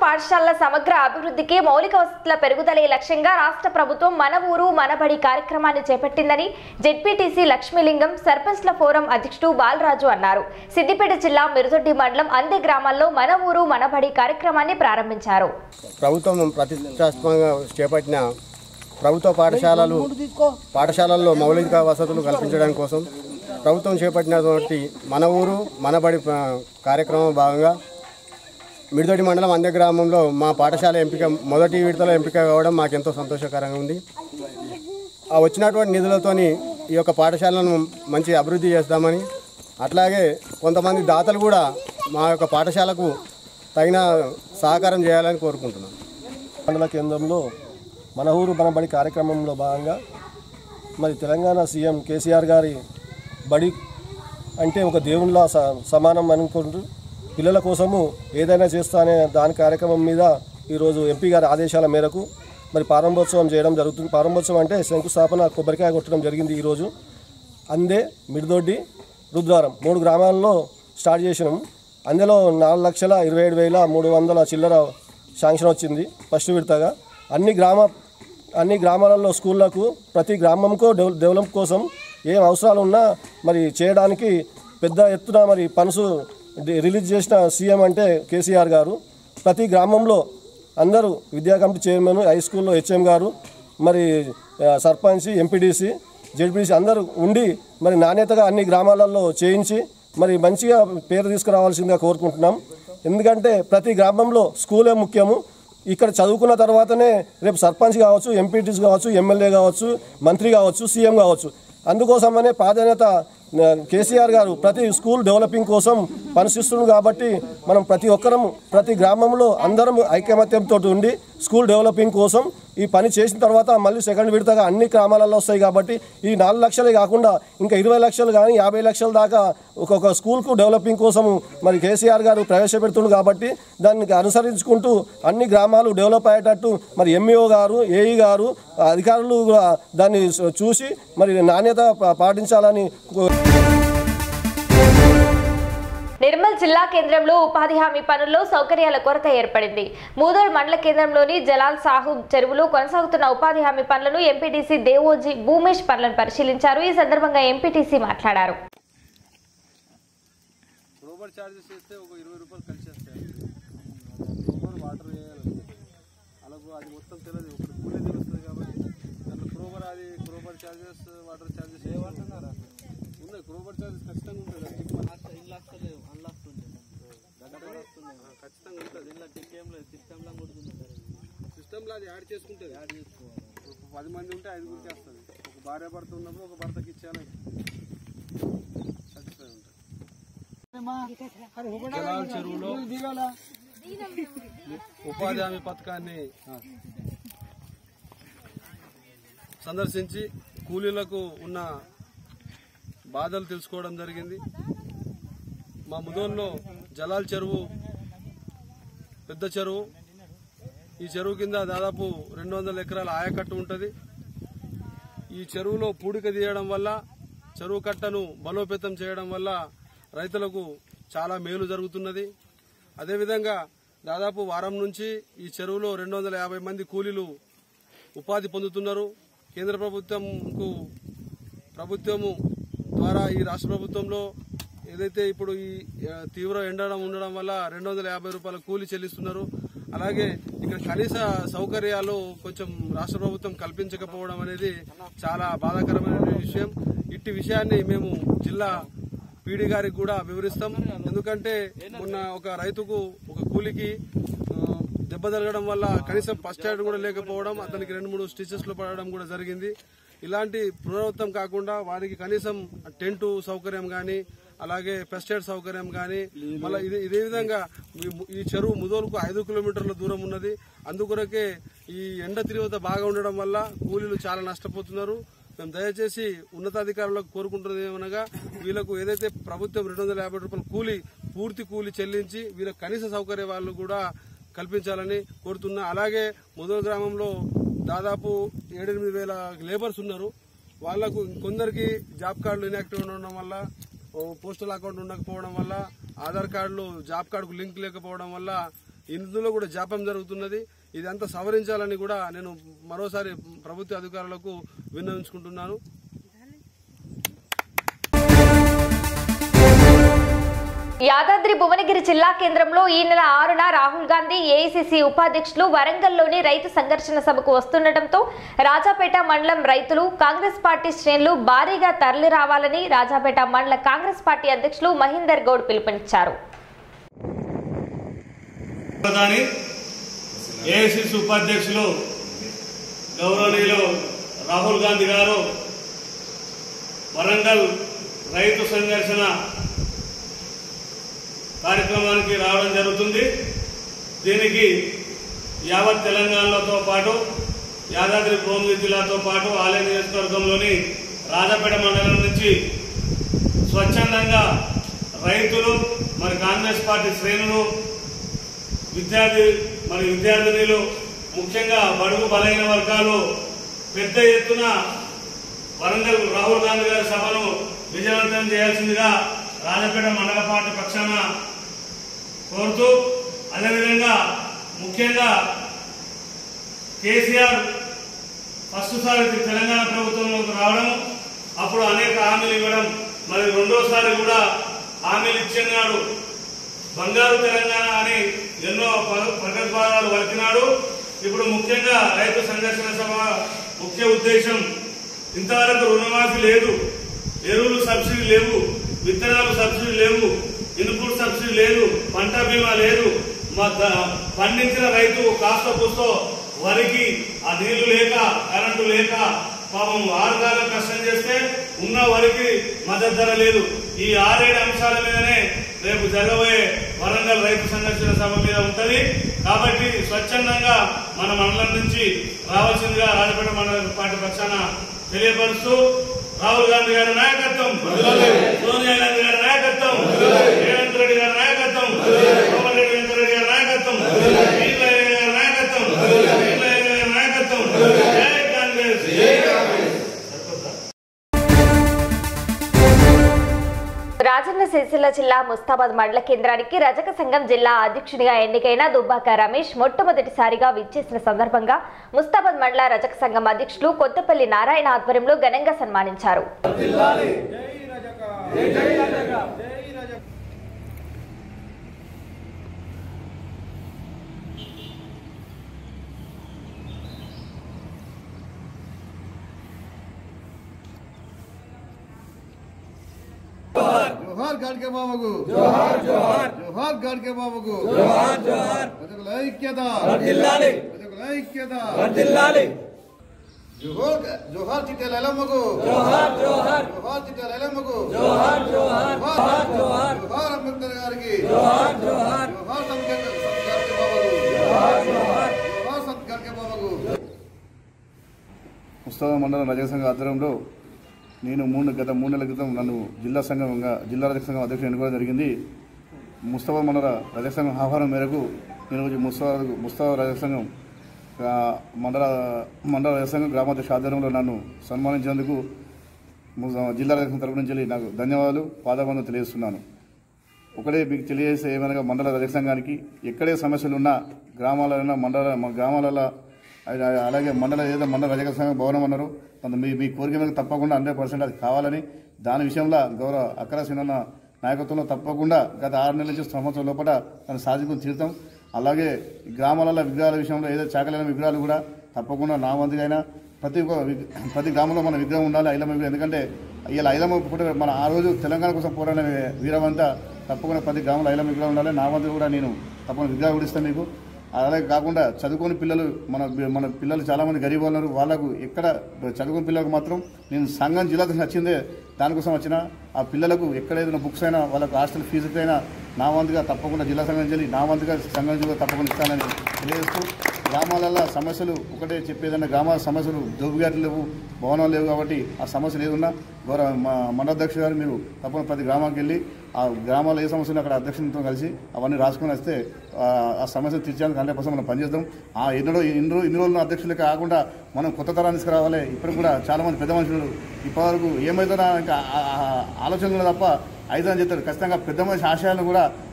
పాఠశాలల సమగ్ర అభివృద్ధికి మౌలిక వసతుల పెరుగుదలే లక్ష్యంగా రాష్ట్ర ప్రభుత్వం మన ఊరు మనబడి కార్యక్రమాన్ని చేపట్టిందని జెడ్పీటీసీ లక్ష్మీలింగం సర్పంచ్ల ఫోరం అధ్యక్షుడు బాలరాజు అన్నారు సిద్దిపేట జిల్లా మిరుదొడ్డి మండలం అందే గ్రామాల్లో మన ఊరు మనబడి కార్యక్రమాన్ని ప్రారంభించారు ప్రభుత్వం ప్రతిష్టాత్మకంగా చేపట్టిన ప్రభుత్వ పాఠశాలలు పాఠశాలల్లో మౌలిక వసతులు కల్పించడం కోసం ప్రభుత్వం చేపట్టినటువంటి మన ఊరు మనబడి ఆ, కార్యక్రమం భాగంగా మిడిదొడి మండలం అందే గ్రామంలో మా పాఠశాల ఎంపిక మొదటి విడతలో ఎంపిక కావడం మాకెంతో సంతోషకరంగా ఉంది ఆ వచ్చినటువంటి నిధులతోని ఈ యొక్క పాఠశాలను మంచి అభివృద్ధి చేస్తామని అట్లాగే కొంతమంది దాతలు కూడా మా యొక్క పాఠశాలకు తగిన సహకారం చేయాలని కోరుకుంటున్నాం మండల కేంద్రంలో మన ఊరు మన బడి కార్యక్రమంలో భాగంగా మరి తెలంగాణ సీఎం కేసీఆర్ గారి బడి అంటే ఒక దేవునిలా స సమానం అనుకుంటూ పిల్లల కోసము ఏదైనా చేస్తా అనే దాని కార్యక్రమం మీద ఈరోజు ఎంపీ గారి ఆదేశాల మేరకు మరి ప్రారంభోత్సవం చేయడం జరుగుతుంది ప్రారంభోత్సవం అంటే శంకుస్థాపన కొబ్బరికాయ కొట్టడం జరిగింది ఈరోజు అందే మిడిదొడ్డి రుద్రారం మూడు గ్రామాల్లో స్టార్ట్ చేసినాం అందులో నాలుగు లక్షల ఇరవై ఏడు వేల మూడు వందల చిల్లర శాంక్షన్ వచ్చింది ఫస్ట్ విడతగా అన్ని గ్రామ అన్ని గ్రామాలలో స్కూళ్ళకు ప్రతి గ్రామంకు డెవ డెవలప్ కోసం ఏం అవసరాలు ఉన్నా మరి చేయడానికి పెద్ద ఎత్తున మరి పనుసు డి- రిలీజ్ చేసిన సీఎం అంటే కేసీఆర్ గారు ప్రతి గ్రామంలో అందరూ విద్యా కమిటీ చైర్మన్ హై స్కూల్లో హెచ్ఎం గారు మరి ఆ, సర్పంచ్ ఎంపీడీసీ జెడ్పీసీ అందరూ ఉండి మరి నాణ్యతగా అన్ని గ్రామాలలో చేయించి మరి మంచిగా పేరు తీసుకురావాల్సిందిగా కోరుకుంటున్నాం ఎందుకంటే ప్రతి గ్రామంలో స్కూలే ముఖ్యము ఇక్కడ చదువుకున్న తర్వాతనే రేపు సర్పంచ్ కావచ్చు ఎంపీటీస్ కావచ్చు ఎమ్మెల్యే కావచ్చు మంత్రి కావచ్చు సీఎం కావచ్చు అందుకోసమనే ప్రాధాన్యత ఆ, కేసీఆర్ గారు ప్రతి స్కూల్ డెవలపింగ్ కోసం పనిచేస్తుంది కాబట్టి మనం ప్రతి ఒక్కరం ప్రతి గ్రామంలో అందరం ఐకమత్యంతో ఉండి స్కూల్ డెవలపింగ్ కోసం ఈ పని చేసిన తర్వాత మళ్ళీ సెకండ్ విడతగా అన్ని గ్రామాలలో వస్తాయి కాబట్టి ఈ నాలుగు లక్షలే కాకుండా ఇంకా ఇరవై లక్షలు కానీ యాభై లక్షల దాకా ఒక్కొక్క స్కూల్కు డెవలపింగ్ కోసం మరి కేసీఆర్ గారు ప్రవేశపెడుతుంది కాబట్టి దాన్ని అనుసరించుకుంటూ అన్ని గ్రామాలు డెవలప్ అయ్యేటట్టు మరి ఎంఈఓ గారు ఏఈ గారు అధికారులు కూడా దాన్ని చూసి మరి నాణ్యత పా- పాటించాలని కో- నిర్మల్ జిల్లా కేంద్రంలో ఉపాధి హామీ పనుల్లో సౌకర్యాల కొరత ఏర్పడింది మూదోల్ మండల కేంద్రంలోని జలాల్ సాహుబ్ చెరువులో కొనసాగుతున్న ఉపాధి హామీ పనులను ఎంపీటీసీ దేవోజీ భూమేష్ పనులను పరిశీలించారు ఈ సందర్భంగా ఎంపీటీసీ మాట్లాడారు రోబర్ ఛార్జెస్ చేస్తే ఒక ఇరవై రూపాయలు కలిసి వస్తాయి రోబర్ వాటర్ వేయాలి అలాగూ అది మొత్తం తెలియదు ఒకటి కూలీ తెలుస్తుంది కాబట్టి దాంట్లో క్రోబర్ అది క్రోబర్ ఛార్జెస్ వాటర్ ఛార్జెస్ ఏమంటున్నారా ఉన్నాయి క్రోబర్ ఛార్జెస్ ఖచ్చితంగా ఉంటుంది అది ఇల్లు వస్తలేదు అల్లు వస్తుంది ఖచ్చితంగా ఉంటుంది ఇలా టిక్కేంలో సిస్టంలో సిస్టంలో అది యాడ్ చేసుకుంటుంది యాడ్ చేసుకోవాలి ఒక పది మంది ఉంటే ఐదుగురికి వస్తుంది ఒక భార్య భర్త ఉన్నప్పుడు ఒక భర్తకి ఇచ్చేయాలి సాటిస్ఫై ఉంటుంది జలాల చెరువులో ఉపాధి హామీ పథకాన్ని సందర్శించి కూలీలకు ఉన్న బాధలు తెలుసుకోవడం జరిగింది మా ముదోల్లో జలాల చెరువు పెద్ద చెరువు ఈ చెరువు కింద దాదాపు రెండు వందల ఎకరాల ఆయకట్టు ఉంటుంది ఈ చెరువులో పూడిక తీయడం వల్ల చెరువు కట్టను బలోపేతం చేయడం వల్ల రైతులకు చాలా మేలు జరుగుతున్నది అదేవిధంగా దాదాపు వారం నుంచి ఈ చెరువులో రెండు వందల యాభై మంది కూలీలు ఉపాధి పొందుతున్నారు కేంద్ర ప్రభుత్వంకు ప్రభుత్వము ద్వారా ఈ రాష్ట్ర ప్రభుత్వంలో ఏదైతే ఇప్పుడు ఈ ఆ, తీవ్ర ఎండడం ఉండడం వల్ల రెండు వందల యాభై రూపాయల కూలీ చెల్లిస్తున్నారు అలాగే ఇక్కడ కనీస సౌకర్యాలు కొంచెం రాష్ట్ర ప్రభుత్వం కల్పించకపోవడం అనేది చాలా బాధాకరమైన విషయం ఇట్టి విషయాన్ని మేము జిల్లా పీడీ గారికి కూడా వివరిస్తాం ఎందుకంటే మొన్న ఒక రైతుకు ఒక కూలికి ఆ, దెబ్బ తగలడం వల్ల కనీసం ఫస్ట్ ఎయిడ్ కూడా లేకపోవడం అతనికి రెండు మూడు స్టిచెస్ లో పడడం కూడా జరిగింది ఇలాంటి పునరావృతం కాకుండా వారికి కనీసం టెంట్ సౌకర్యం గాని అలాగే ఫస్ట్ ఎయిడ్ సౌకర్యం కానీ మళ్ళీ ఇదే ఇదే విధంగా ఈ ము- ఈ చెరువు ముదోలుకు ఐదు కిలోమీటర్ల దూరం ఉన్నది అందుకొరకే ఈ ఎండ తీవ్రత బాగా ఉండడం వల్ల కూలీలు చాలా నష్టపోతున్నారు మేము దయచేసి ఉన్నతాధికారులకు కోరుకుంటున్నది ఏమనగా వీళ్ళకు ఏదైతే ప్రభుత్వం రెండు వందల యాభై రూపాయల కూలి పూర్తి కూలి చెల్లించి వీళ్ళకి కనీస సౌకర్య వాళ్ళు కూడా కల్పించాలని కోరుతున్నా అలాగే ముదోల్ గ్రామంలో దాదాపు ఏడెనిమిది వేల లేబర్స్ ఉన్నారు వాళ్లకు కొందరికి జాబ్ కార్డులు ఇన్యాక్టివ్ ఉండడం వల్ల ఓ పోస్టల్ అకౌంట్ ఉండకపోవడం వల్ల ఆధార్ కార్డులు జాబ్ కార్డుకు లింక్ లేకపోవడం వల్ల ఇందులో కూడా జాప్యం జరుగుతున్నది ఇదంతా సవరించాలని కూడా నేను మరోసారి ప్రభుత్వ అధికారులకు విన్నవించుకుంటున్నాను యాదాద్రి భువనగిరి జిల్లా కేంద్రంలో ఈ నెల ఆరున రాహుల్ గాంధీ ఏఐసిసి ఉపాధ్యక్షులు వరంగల్లోని రైతు సంఘర్షణ సభకు వస్తుండటంతో రాజాపేట మండలం రైతులు కాంగ్రెస్ పార్టీ శ్రేణులు భారీగా తరలి రావాలని రాజాపేట మండల కాంగ్రెస్ పార్టీ అధ్యక్షులు మహేందర్ గౌడ్ పిలుపునిచ్చారు ప్రధాని ఏఐసిసి ఉపాధ్యక్షులు గౌరవనీయులు రాహుల్ గాంధీ గారు వరంగల్ రైతు సంఘర్షణ కార్యక్రమానికి రావడం జరుగుతుంది దీనికి యావత్ తెలంగాణతో పాటు యాదాద్రి భువనగిరి జిల్లాతో పాటు ఆలయ నియోజకవర్గంలోని రాజాపేట మండలం నుంచి స్వచ్ఛందంగా రైతులు మరి కాంగ్రెస్ పార్టీ శ్రేణులు విద్యార్థి మరి విద్యార్థినులు ముఖ్యంగా బడుగు బలైన వర్గాలు పెద్ద ఎత్తున వరంగల్ రాహుల్ గాంధీ గారి సభను విజయవంతం చేయాల్సిందిగా రాజపేట మండల పార్టీ పక్షాన కోరుతూ అదేవిధంగా ముఖ్యంగా కేసీఆర్ ఫస్ట్ సారి తెలంగాణ ప్రభుత్వంలోకి రావడం అప్పుడు అనేక హామీలు ఇవ్వడం మరి రెండోసారి కూడా హామీలు ఇచ్చినాడు బంగారు తెలంగాణ అని ఎన్నో ప- ప్రగల్భాలు వలికినాడు ఇప్పుడు ముఖ్యంగా రైతు సంఘర్షణ సభ ముఖ్య ఉద్దేశం ఇంతవరకు రుణమాఫీ లేదు ఎరువులు సబ్సిడీ లేవు విత్తనాలు సబ్సిడీ లేవు ఇన్పుట్ సబ్సిడీ లేదు పంట బీమా లేదు మా ద- పండించిన రైతు కాస్త కూస్తో వరికి ఆ నీళ్లు లేక కరెంటు లేక పాపం ఆరుగాలం కష్టం చేస్తే ఉన్న వరికి మద్దతు ధర లేదు ఈ ఆరేడు అంశాల మీదనే రేపు జరగబోయే వరంగల్ రైతు సంఘర్షణ సభ మీద ఉంటది కాబట్టి స్వచ్ఛందంగా మన మండలం నుంచి రావాల్సిందిగా రాజపేట మండల పార్టీ పక్షాన తెలియపరుస్తూ రాహుల్ గాంధీ గారి నాయకత్వం సోనియా గాంధీ గారి నాయకత్వం రేవంత్ రెడ్డి గారి నాయకత్వం కోమటిరెడ్డి వెంకటరెడ్డి గారి నాయకత్వం వీరయ్య గారి నాయకత్వం వీరయ్య గారి నాయకత్వం జై కాంగ్రెస్ రాజన్న సిరిసిల్ల జిల్లా ముస్తాబాద్ మండల కేంద్రానికి రజక సంఘం జిల్లా అధ్యక్షునిగా ఎన్నికైన దుబ్బాక రమేష్ మొట్టమొదటిసారిగా విచ్చేసిన సందర్భంగా ముస్తాబాద్ మండల రజక సంఘం అధ్యక్షులు కొత్తపల్లి నారాయణ ఆధ్వర్యంలో ఘనంగా సన్మానించారు జోహార్ గాడ్కే బాబుకు జోహార్ జోహార్ జోహార్ గాడ్కే బాబుకు జోహార్ జోహార్ ప్రజల ఐక్యత వర్ధిల్లాలి ప్రజల ఐక్యత వర్ధిల్లాలి జోహార్ జోహార్ చిట్టెల ఎలమ్మకు జోహార్ జోహార్ జోహార్ చిట్టెల ఎలమ్మకు జోహార్ జోహార్ జోహార్ జోహార్ జోహార్ అంబేద్కర్ గారికి జోహార్ జోహార్ జోహార్ అంబేద్కర్ గాడ్కే బాబుకు జోహార్ జోహార్ జోహార్ సంత్ గాడ్కే బాబుకు ముస్తాబా మండలం రజక సంఘ ఆధ్వర్యంలో నేను మూడు గత మూడు నెలల క్రితం నన్ను జిల్లా సంఘంగా జిల్లా రజక సంఘం అధ్యక్షుడు ఎన్నుకోవడం జరిగింది ముస్తాబా మండల రజక సంఘం ఆహ్వానం మేరకు నేను రోజు ముస్తాబా ముస్తాబా రజక సంఘం ఆ, మండల మండల రజక సంఘం గ్రామాధ్యక్ష ఆధ్వర్యంలో నన్ను సన్మానించినందుకు ము- జిల్లా రజక సంఘం తరపు నుంచి నాకు ధన్యవాదాలు పాదబంధం తెలియజేస్తున్నాను ఒకటే మీకు తెలియజేస్తే ఏమనగా మండల రజక సంఘానికి ఎక్కడే సమస్యలు ఉన్నా గ్రామాలలో మండల మన గ్రామాలలో అలా- అలాగే మండల ఏదో మండల రజక సంఘం భవనం అన్నారు కొంత మీ మీ కోరిక మీద తప్పకుండా హండ్రెడ్ పర్సెంట్ అది కావాలని దాని విషయంలో గౌరవ అక్కర సినన్న నాయకత్వంలో తప్పకుండా గత ఆరు నెలల నుంచి సంవత్సరం లోపల తను సాధించుకుని తీరుతాం అలాగే ఈ గ్రామాలలో విగ్రహాల విషయంలో ఏదో చాకలైన విగ్రహాలు కూడా తప్పకుండా నా వంతుకైనా ప్రతి ఒక్క విగ్- ప్రతి గ్రామంలో మన విగ్రహం ఉండాలి ఐలమ్మ విగ్రహం ఎందుకంటే ఇలా ఐలమ్మ పుట్ట మన ఆ రోజు తెలంగాణ కోసం పోరాడిన వీరవంతా తప్పకుండా ప్రతి గ్రామంలో ఐలమ్మ విగ్రహం ఉండాలి నా వంతు కూడా నేను తప్పకుండా విగ్రహం కూడా ఇస్తాను మీకు అలాగే కాకుండా చదువుకోని పిల్లలు మన మన పిల్లలు చాలా మంది గరీబ్ ఉన్నారు వాళ్ళకు ఎక్కడ చదువుకుని పిల్లలకు మాత్రం నేను సంఘం జిల్లా నుంచి వచ్చిందే దానికోసం వచ్చిన ఆ పిల్లలకు ఎక్కడ ఏదైనా బుక్స్ అయినా వాళ్ళకు హాస్టల్ ఫీజుకైనా నా వంతుగా తప్పకుండా జిల్లా సంఘం నుంచి నా వంతుగా సంఘం నుంచి కూడా తప్పకుండా ఇస్తానని తెలియజేస్తూ గ్రామాలలో సమస్యలు ఒకటే చెప్పేదన్న గ్రామాల సమస్యలు దోబుగాట్లు లేవు భవనాలు లేవు కాబట్టి ఆ సమస్యలు ఏదున్నా గౌరవ మా మండలాధ్యక్షుడు గారు మీరు తప్పకుండా ప్రతి గ్రామానికి వెళ్ళి ఆ గ్రామాల్లో ఏ సమస్య ఉన్నా అక్కడ అధ్యక్షులతో కలిసి అవన్నీ రాసుకొని వస్తే ఆ, ఆ సమస్యను తీర్చడానికి హండ్రెడ్ పర్సెంట్ మనం పనిచేద్దాం ఆ ఎన్నడో ఇన్ని రోజు ఇన్ని రోజులు అధ్యక్షులే కాకుండా మనం కొత్త తరాన్ని తీసుకురావాలి ఇప్పుడు కూడా చాలా మంది పెద్ద మనుషులు ఇప్పటివరకు ఏమైతుందా ఇంకా ఆ- ఆ- ఆలోచనలు తప్ప అయితే అని చెప్తారు ఖచ్చితంగా పెద్ద మనిషి ఆశయాలను కూడా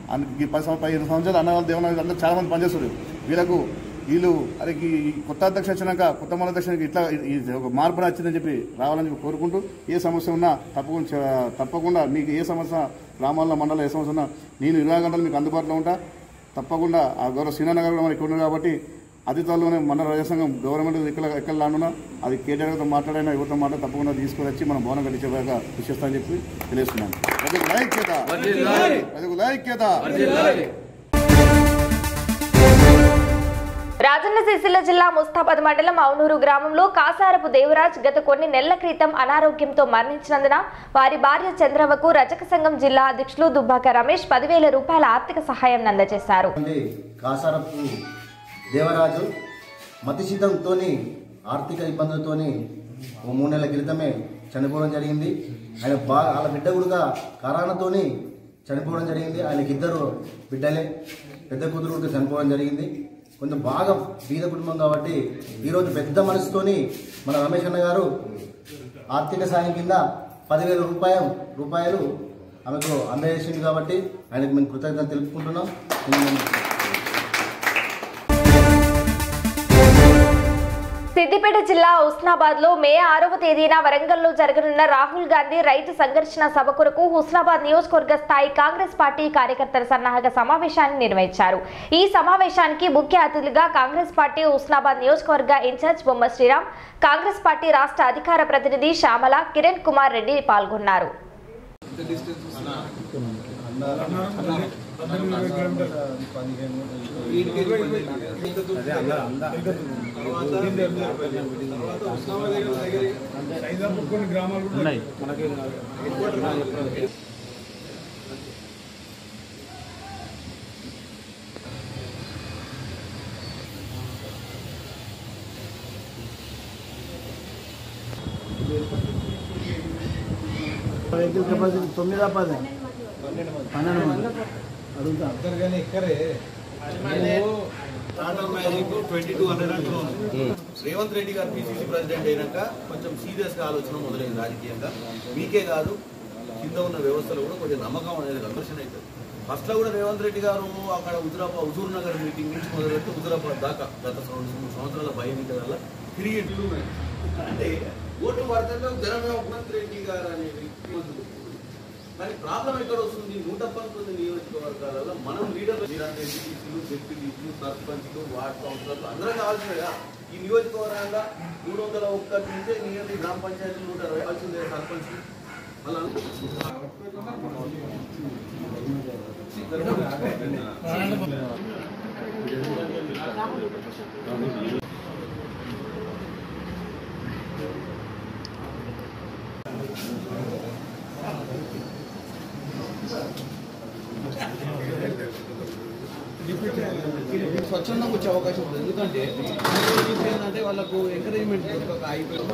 అన్- ఈ పది సంవత్సరాలు పదిహేను సంవత్సరాలు అన్న వాళ్ళు దేవన అందరూ చాలా మంది పనిచేస్తారు వీళ్ళకు వీళ్ళు అరే ఈ ఈ కొత్త అధ్యక్ష వచ్చినాక కొత్త మన అధ్యక్షునికి ఇట్లా ఈ- ఈ ఒక మార్పు వచ్చిందని చెప్పి రావాలని చెప్పి కోరుకుంటూ ఏ సమస్య ఉన్నా తప్పకుండా చ- తప్పకుండా మీకు ఏ సమస్య గ్రామాల్లో మండలం ఏ సమస్య ఉన్నా నేను ఇరవై గంటలు మీకు అందుబాటులో ఉంటా తప్పకుండా ఆ గౌరవ శ్రీనగర్ కూడా మనకి ఉన్నారు కాబట్టి అతి త్వరలోనే మండల రాజ్యసంఘం గవర్నమెంట్ ఎక్కడ ఎక్కడ లానున్నా అది కేటీఆర్తో మాట్లాడైనా ఎవరితో మాట తప్పకుండా తీసుకొని వచ్చి మనం భవనం కట్టించేలాగా కృషి చేస్తామని చెప్పి తెలియజేస్తున్నాను ప్రజలకు ఐక్యత ప్రజలకు ఐక్యత రాజన్న సిరిసిల్ల జిల్లా ముస్తాబాద్ మండలం అవునూరు గ్రామంలో కాసారపు దేవరాజ్ గత కొన్ని నెలల క్రితం అనారోగ్యంతో మరణించినందున వారి భార్య చంద్రవకు రజక సంఘం జిల్లా అధ్యక్షులు దుబ్బాక రమేష్ పదివేల రూపాయల ఆర్థిక సహాయం అందజేశారు ఉంది కాసారపు దేవరాజు మతిశీతంతో ఆర్థిక ఇబ్బందులతో ఓ మూడు నెలల క్రితమే చనిపోవడం జరిగింది ఆయన బాగా వాళ్ళ బిడ్డ కూడా కరోనాతోని చనిపోవడం జరిగింది ఆయనకి ఇద్దరు బిడ్డలే పెద్ద కూతురు కూడా చనిపోవడం జరిగింది కొంచెం బాగా బీద కుటుంబం కాబట్టి ఈరోజు పెద్ద మనసుతోని మన రమేష్ అన్న గారు ఆర్థిక సాయం కింద పదివేల రూపాయలు రూపాయలు ఆమెకు అందజేసింది కాబట్టి ఆయనకు మేము కృతజ్ఞత తెలుపుకుంటున్నాం సిద్దిపేట జిల్లా హుస్నాబాద్ లో మే ఆరవ తేదీన వరంగల్లో జరగనున్న రాహుల్ గాంధీ రైతు సంఘర్షణ సభ కొరకు హుస్నాబాద్ నియోజకవర్గ స్థాయి కాంగ్రెస్ పార్టీ కార్యకర్తల సన్నాహక సమావేశాన్ని నిర్వహించారు ఈ సమావేశానికి ముఖ్య అతిథులుగా కాంగ్రెస్ పార్టీ హుస్నాబాద్ నియోజకవర్గ ఇన్ఛార్జ్ బొమ్మ శ్రీరామ్ కాంగ్రెస్ పార్టీ రాష్ట్ర అధికార ప్రతినిధి శ్యామల కిరణ్ కుమార్ రెడ్డి పాల్గొన్నారు వెహికల్ కెపాసిటీ తొమ్మిదా పది పన్నెండు మంది అడుగుతా Tata magic twenty two hundred అంటూ రేవంత్ రెడ్డి గారు పిసిసి ప్రెసిడెంట్ అయినాక కొంచెం సీరియస్ గా ఆలోచన మొదలైంది రాజకీయంగా మీకే కాదు కింద ఉన్న వ్యవస్థలో కూడా కొంచెం నమ్మకం అనేది కన్వర్షన్ అవుతుంది ఫస్ట్ లో కూడా రేవంత్ రెడ్డి గారు అక్కడ హుజురాబాద్ హుజూర్ నగర్ మీటింగ్ నుంచి మొదలెట్టి హుజురాబాద్ దాకా గత సంవత్సరం మూడు సంవత్సరాల భయం వల్ల తిరిగి ఇట్లు ఉన్నాయి. అంటే ఓటు పడితే జనమే రేవంత్ రెడ్డి గారు అనేది కానీ ప్రాబ్లం ఎక్కడ వస్తుంది నూట పంతొమ్మిది నియోజకవర్గాలలో మనం లీడర్లు ఎంపీటీసీలు డిప్యూటీసీలు సర్పంచ్లు వార్డు కౌన్సిలర్లు అందరం కావాల్సిందిగా ఈ నియోజకవర్గంగా మూడు వందల ఒక్కటి నుంచే నియర్లీ గ్రామ పంచాయతీలు నూట అరవై కావాల్సిందే సర్పంచ్ అలా స్వచ్ఛందంగా వచ్చే అవకాశం ఉంది ఎందుకంటే ఏంటంటే వాళ్ళకు ఎంకరేజ్మెంట్ ఒక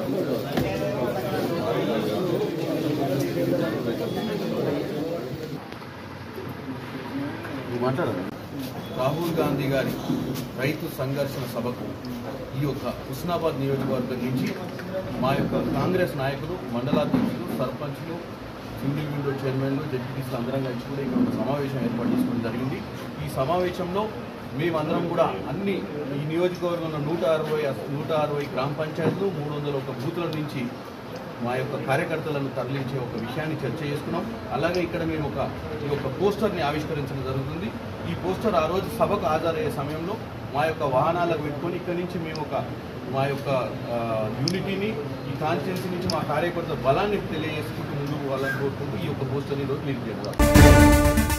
రాహుల్ గాంధీ గారి రైతు సంఘర్షణ సభకు ఈ యొక్క హుస్నాబాద్ నియోజకవర్గం నుంచి మా యొక్క కాంగ్రెస్ నాయకులు మండలాధ్యక్షులు సర్పంచ్లు సింగిల్ విండో చైర్మన్లు జడ్పీటీసీలు అందరం కలిసి కూడా ఇక్కడ ఒక సమావేశం ఏర్పాటు చేసుకోవడం జరిగింది ఈ సమావేశంలో మేమందరం కూడా అన్ని ఈ నియోజకవర్గంలో నూట అరవై నూట అరవై గ్రామ పంచాయతీలు మూడు వందల ఒక బూతుల నుంచి మా యొక్క కార్యకర్తలను తరలించే ఒక విషయాన్ని చర్చ చేసుకున్నాం అలాగే ఇక్కడ మేము ఒక ఈ యొక్క పోస్టర్ని ఆవిష్కరించడం జరుగుతుంది ఈ పోస్టర్ ఆ రోజు సభకు హాజరయ్యే సమయంలో మా యొక్క వాహనాలకు పెట్టుకొని ఇక్కడి నుంచి మేము ఒక మా యొక్క ఆ, యూనిటీని ఈ కాన్స్టిట్యున్సీ నుంచి మా కార్యకర్తల బలాన్ని తెలియజేసుకుంటూ ముందుకు పోవాలని కోరుకుంటూ ఈ యొక్క పోస్టర్ని ఈరోజు మీరు చేద్దాం